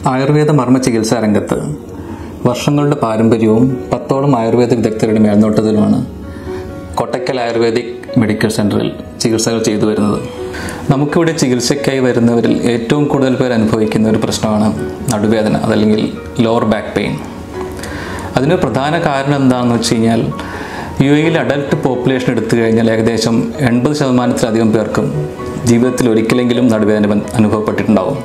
ആയുർവേദ മർമ്മ ചികിത്സാ രംഗത്ത് വർഷങ്ങളുടെ പാരമ്പര്യവും പത്തോളം ആയുർവേദ വിദഗ്ധരുടെ മേൽനോട്ടത്തിലുമാണ് കൊട്ടക്കൽ ആയുർവേദിക് മെഡിക്കൽ സെന്ററിൽ ചികിത്സകൾ ചെയ്തു വരുന്നത് നമുക്കിവിടെ ചികിത്സയ്ക്കായി വരുന്നവരിൽ ഏറ്റവും കൂടുതൽ പേർ അനുഭവിക്കുന്ന ഒരു പ്രശ്നമാണ് നടുവേദന അതല്ലെങ്കിൽ ലോവർ ബാക്ക് പെയിൻ അതിന് പ്രധാന കാരണം എന്താണെന്ന് വെച്ച് കഴിഞ്ഞാൽ യു എയിൽ അഡൽട്ട് പോപ്പുലേഷൻ എടുത്തു കഴിഞ്ഞാൽ ഏകദേശം എൺപത് ശതമാനത്തിലധികം പേർക്കും ജീവിതത്തിൽ ഒരിക്കലെങ്കിലും നടുവേദന ബൻ- അനുഭവപ്പെട്ടിട്ടുണ്ടാവും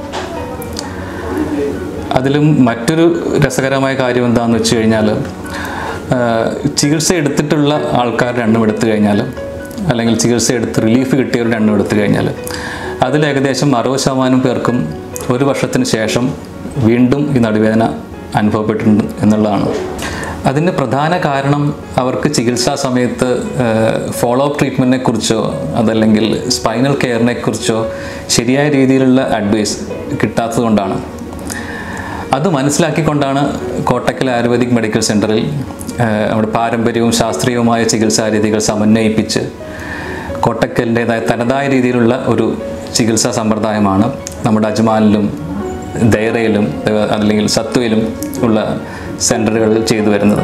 അതിലും മറ്റൊരു രസകരമായ കാര്യം എന്താണെന്ന് വെച്ച് കഴിഞ്ഞാൽ ചികിത്സ എടുത്തിട്ടുള്ള ആൾക്കാരുടെ എണ്ണം എടുത്തു കഴിഞ്ഞാൽ അല്ലെങ്കിൽ ചികിത്സ എടുത്ത് റിലീഫ് കിട്ടിയവരുടെ എണ്ണം എടുത്തു കഴിഞ്ഞാൽ അതിൽ ഏകദേശം അറുപത് ശതമാനം പേർക്കും ഒരു വർഷത്തിന് ശേഷം വീണ്ടും ഈ നടുവേദന അനുഭവപ്പെട്ടിട്ടുണ്ട് എന്നുള്ളതാണ് അതിന് പ്രധാന കാരണം അവർക്ക് ചികിത്സാ സമയത്ത് ഫോളോ അപ്പ് ട്രീറ്റ്മെൻറ്റിനെ കുറിച്ചോ അതല്ലെങ്കിൽ സ്പൈനൽ കെയറിനെ കുറിച്ചോ ശരിയായ രീതിയിലുള്ള അഡ്വൈസ് കിട്ടാത്തതുകൊണ്ടാണ് അത് മനസ്സിലാക്കിക്കൊണ്ടാണ് കോട്ടക്കൽ ആയുർവേദിക് മെഡിക്കൽ സെൻറ്ററിൽ ഏഹ്, നമ്മുടെ പാരമ്പര്യവും ശാസ്ത്രീയവുമായ ചികിത്സാ രീതികൾ സമന്വയിപ്പിച്ച് കോട്ടക്കലിൻ്റെതായ തനതായ രീതിയിലുള്ള ഒരു ചികിത്സാ സമ്പ്രദായമാണ് നമ്മുടെ അജ്മാനിലും ദൈറയിലും ഏഹ്, അല്ലെങ്കിൽ സത്വയിലും ഉള്ള സെൻറ്ററുകളിൽ ചെയ്തു വരുന്നത്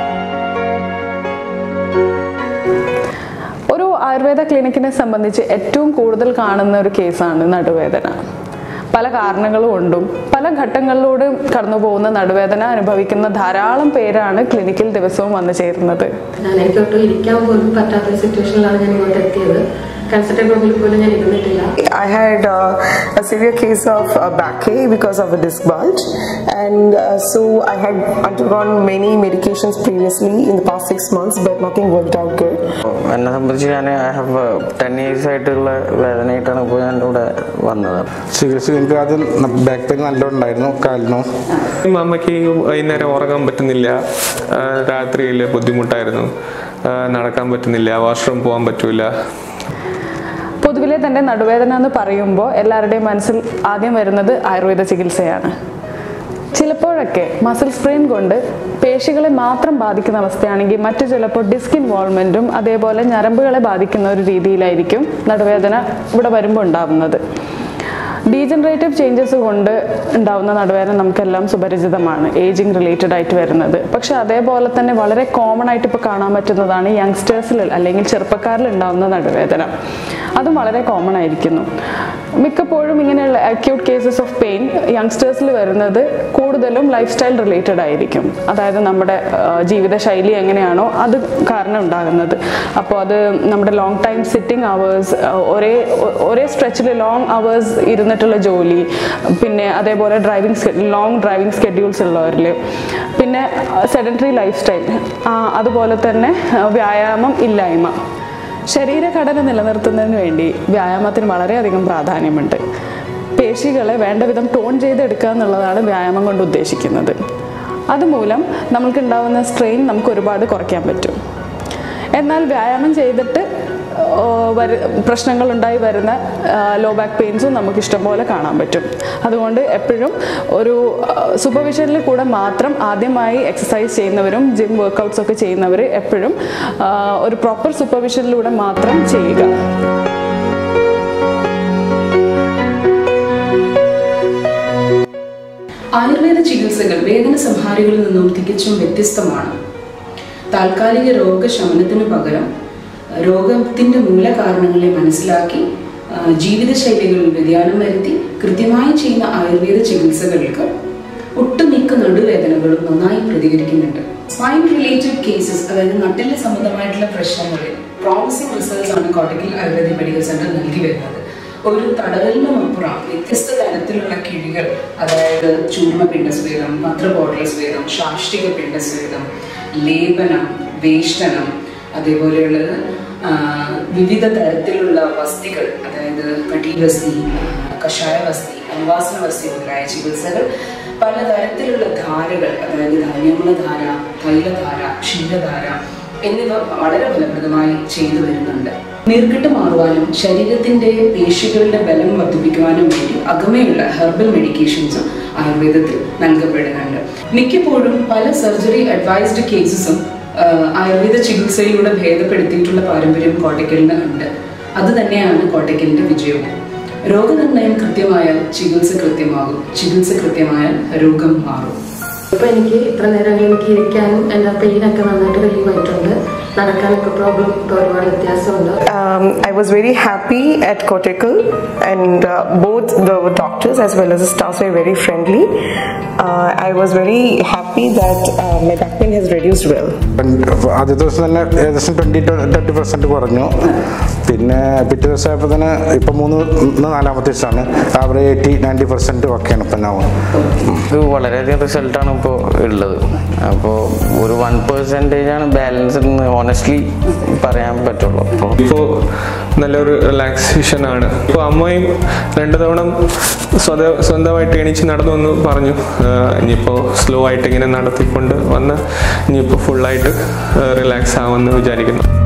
ഒരു ആയുർവേദ ക്ലിനിക്കിനെ സംബന്ധിച്ച് ഏറ്റവും കൂടുതൽ കാണുന്ന ഒരു കേസാണ് നടുവേദന പല കാരണങ്ങൾ കൊണ്ടും പല ഘട്ടങ്ങളിലൂടെ കടന്നു പോകുന്ന നടുവേദന അനുഭവിക്കുന്ന ധാരാളം പേരാണ് ക്ലിനിക്കിൽ ദിവസവും വന്നു ചേരുന്നത് ഞാൻ എനിക്കൊട്ടും ഇരിക്കാൻ പോലും പറ്റാത്ത സിറ്റുവേഷനിലാണ് ഞാൻ ഇങ്ങോട്ട് എത്തിയത് കൺസൾട്ടന്റ് റൂമിൽ പോലും ഞാൻ ഇരുന്നിട്ടില്ല I had uh, a severe case of uh, backache because of a disc bulge, and uh, so I had undergone many medications previously in the past six months, but nothing worked out good. എന്നെ സംബന്ധിച്ച് ഞാൻ I have ten years ആയിട്ടുള്ള വേദനയായിട്ടാണ് ഇപ്പോൾ ഞാൻ ഇവിടെ വന്നത് ചികിത്സ എനിക്ക് ആദ്യം ബാക്ക് പെയിൻ നല്ല ഉണ്ടായിരുന്നു കാലിനും അമ്മയ്ക്ക് വൈകുന്നേരം ഉറങ്ങാൻ പറ്റുന്നില്ല രാത്രിയിൽ ബുദ്ധിമുട്ടായിരുന്നു ആ, നടക്കാൻ പറ്റുന്നില്ല വാഷ്റൂം പോകാൻ പറ്റൂല പൊതുവിലെ തന്നെ നടുവേദന എന്ന് പറയുമ്പോൾ എല്ലാവരുടെയും മനസ്സിൽ ആദ്യം വരുന്നത് ആയുർവേദ ചികിത്സയാണ് ചിലപ്പോഴൊക്കെ മസിൽ സ്പ്രെയിൻ കൊണ്ട് പേശികളെ മാത്രം ബാധിക്കുന്ന അവസ്ഥയാണെങ്കിൽ മറ്റു ചിലപ്പോൾ ഡിസ്ക് ഇൻവോൾവ്മെൻറ്റും അതേപോലെ ഞരമ്പുകളെ ബാധിക്കുന്ന ഒരു രീതിയിലായിരിക്കും നടുവേദന ഇവിടെ വരുമ്പോൾ ഉണ്ടാവുന്നത് ഡീജനറേറ്റീവ് ചേഞ്ചസ് കൊണ്ട് ഉണ്ടാവുന്ന നടുവേദന നമുക്കെല്ലാം സുപരിചിതമാണ് ഏജിങ് റിലേറ്റഡ് ആയിട്ട് വരുന്നത് പക്ഷെ അതേപോലെ തന്നെ വളരെ കോമൺ ആയിട്ട് ഇപ്പോൾ കാണാൻ പറ്റുന്നതാണ് യങ്സ്റ്റേഴ്സിൽ അല്ലെങ്കിൽ ചെറുപ്പക്കാരിൽ ഉണ്ടാവുന്ന നടുവേദന അതും വളരെ കോമൺ ആയിരിക്കുന്നു മിക്കപ്പോഴും ഇങ്ങനെയുള്ള അക്യൂട്ട് കേസസ് ഓഫ് പെയിൻ യങ്സ്റ്റേഴ്സിൽ വരുന്നത് കൂടുതലും ലൈഫ് സ്റ്റൈൽ റിലേറ്റഡ് ആയിരിക്കും അതായത് നമ്മുടെ ആ, ജീവിതശൈലി എങ്ങനെയാണോ അത് കാരണം ഉണ്ടാകുന്നത് അപ്പോൾ അത് നമ്മുടെ ലോങ് ടൈം സിറ്റിംഗ് അവേഴ്സ് ഒരേ ഒ- ഒരേ സ്ട്രെച്ചിൽ ലോങ് അവേഴ്സ് ഇരുന്നിട്ടുള്ള ജോലി പിന്നെ അതേപോലെ ഡ്രൈവിംഗ് ലോങ് ഡ്രൈവിംഗ് സ്കെഡ്യൂൾസ് ഉള്ളവരിൽ പിന്നെ സെഡൻറ്ററി ലൈഫ് സ്റ്റൈൽ അതുപോലെ തന്നെ ആ, വ്യായാമം ഇല്ലായ്മ ശരീരഘടന നിലനിർത്തുന്നതിന് വേണ്ടി വ്യായാമത്തിന് വളരെയധികം പ്രാധാന്യമുണ്ട് പേശികളെ വേണ്ട വിധം ടോൺ ചെയ്തെടുക്കുക എന്നുള്ളതാണ് വ്യായാമം കൊണ്ട് ഉദ്ദേശിക്കുന്നത് അതുമൂലം നമുക്കുണ്ടാവുന്ന സ്ട്രെയിൻ നമുക്ക് ഒരുപാട് കുറയ്ക്കാൻ പറ്റും എന്നാൽ വ്യായാമം ചെയ്തിട്ട് ഓ, വരു പ്രശ്നങ്ങളുണ്ടായി വരുന്ന ലോ ബാക്ക് പെയിൻസും നമുക്ക് ഇഷ്ടംപോലെ കാണാൻ പറ്റും അതുകൊണ്ട് എപ്പോഴും ഒരു സൂപ്പർവിഷനിൽ കൂടെ മാത്രം ആദ്യമായി എക്സസൈസ് ചെയ്യുന്നവരും ജിം വർക്കൗട്ട്സ് ഒക്കെ ചെയ്യുന്നവർ എപ്പോഴും ആ, ഒരു പ്രോപ്പർ സൂപ്പർവിഷനിലൂടെ മാത്രം ചെയ്യുക ആയുർവേദ ചികിത്സകൾ വേദന സംഹാരികളിൽ നിന്നും തികച്ചും വ്യത്യസ്തമാണ് താൽക്കാലിക രോഗശമനത്തിനു പകരം രോഗത്തിന്റെ മൂലകാരണങ്ങളെ മനസ്സിലാക്കി ആ, ജീവിതശൈലികളിൽ വ്യതിയാനം വരുത്തി കൃത്യമായി ചെയ്യുന്ന ആയുർവേദ ചികിത്സകൾക്ക് ഒട്ടുമിക്ക നടുവേദനകളും നന്നായി പ്രതികരിക്കുന്നുണ്ട് സ്പൈൻ റിലേറ്റഡ് കേസസ് അതായത് നട്ടില് സംബന്ധമായിട്ടുള്ള പ്രശ്നങ്ങളിൽ പ്രോമിസിംഗ് റിസൾട്ട്സ് ആണ് കോട്ടക്കൽ ആയുർവേദ മെഡിക്കൽ സെന്റർ നൽകി വരുന്നത് ഒരു തടവലിനും അപ്പുറം വ്യത്യസ്ത തരത്തിലുള്ള കിഴികൾ അതായത് ചൂർമ്മ പിണ്ടസ്വേദം പത്രബോട്ടലസ്വേദം ശാഷ്ടിക പിണ്ടസ്വേദം ലേപനം വേഷ്ടനം അതേപോലെയുള്ളത് ആ, വിവിധ തരത്തിലുള്ള വസ്തികൾ അതായത് കടീവസ്തി കഷായ വസ്തി അനുവാസന വസ്തി മുതലായ ചികിത്സകൾ പലതരത്തിലുള്ള ധാരകൾ അതായത് ധാന്യമുള്ള ധാര തൈലധാര ക്ഷീരധാര എന്നിവ വളരെ ഫലപ്രദമായി ചെയ്തു വരുന്നുണ്ട് നീർക്കെട്ട് മാറുവാനും ശരീരത്തിന്റെ പേശികളുടെ ബലം വർദ്ധിപ്പിക്കുവാനും വേണ്ടി അകമയുള്ള ഹെർബൽ മെഡിക്കേഷൻസും ആയുർവേദത്തിൽ നൽകപ്പെടുന്നുണ്ട് മിക്കപ്പോഴും പല സർജറി അഡ്വൈസ്ഡ് കേസസും ആയുർവേദ ചികിത്സയിലൂടെ ഭേദപ്പെടുത്തിയിട്ടുള്ള പാരമ്പര്യം കോട്ടയ്ക്കലിന് ഉണ്ട് അത് തന്നെയാണ് കോട്ടയ്ക്കലിന്റെ വിജയവും രോഗനിർണയം കൃത്യമായാൽ ചികിത്സ കൃത്യമാകും ചികിത്സ കൃത്യമായാൽ രോഗം മാറും ഇപ്പൊ എനിക്ക് ഇത്ര നേരം എനിക്ക് ഇരിക്കാനും എൻ്റെ പെയിനൊക്കെ നന്നായിട്ട് റിലീവ് ആയിട്ടുണ്ട് നടക്കാനൊക്കെ പ്രോബ്ലം ഇപ്പോൾ ഒരുപാട് വ്യത്യാസമുണ്ട് Um, I was very happy at Kotekal, and uh, both the doctors as well as the staff were very friendly. Uh, I was very happy that uh, my back pain has reduced well. ആദ്യ ദിവസം തന്നെ ഏകദേശം twenty thirty percent കുറഞ്ഞു പിന്നെ പിറ്റേ ദിവസം ആയപ്പോൾ തന്നെ ഇപ്പം മൂന്ന് ഇന്ന് നാലാമത്തെ ദിവസമാണ് ആവറേജ് എയ്റ്റി നയൻറ്റി പെർസെൻറ്റ് ഒക്കെയാണ് ഇപ്പം ഞാൻ ഇത് വളരെയധികം റിസൾട്ടാണ് ഇപ്പോൾ ഉള്ളത് അപ്പോൾ ഒരു വൺ പെർസെൻറ്റേജ് ആണ് ബാലൻസ് എന്ന് ഓണസ്റ്റ്ലി പറയാൻ പറ്റുള്ളൂ അപ്പോൾ ഇപ്പോൾ നല്ലൊരു റിലാക്സേഷൻ ആണ് ഇപ്പോൾ അമ്മയും രണ്ടു തവണ സ്വത സ്വന്തമായിട്ട് എണീച്ച് നടന്നു എന്ന് പറഞ്ഞു ആഹ് ഇനിയിപ്പോൾ സ്ലോ ആയിട്ട് ഇങ്ങനെ നടത്തിക്കൊണ്ട് വന്ന് ഇനിയിപ്പോൾ ഫുള്ളായിട്ട് റിലാക്സ് ആവുമെന്ന് വിചാരിക്കുന്നു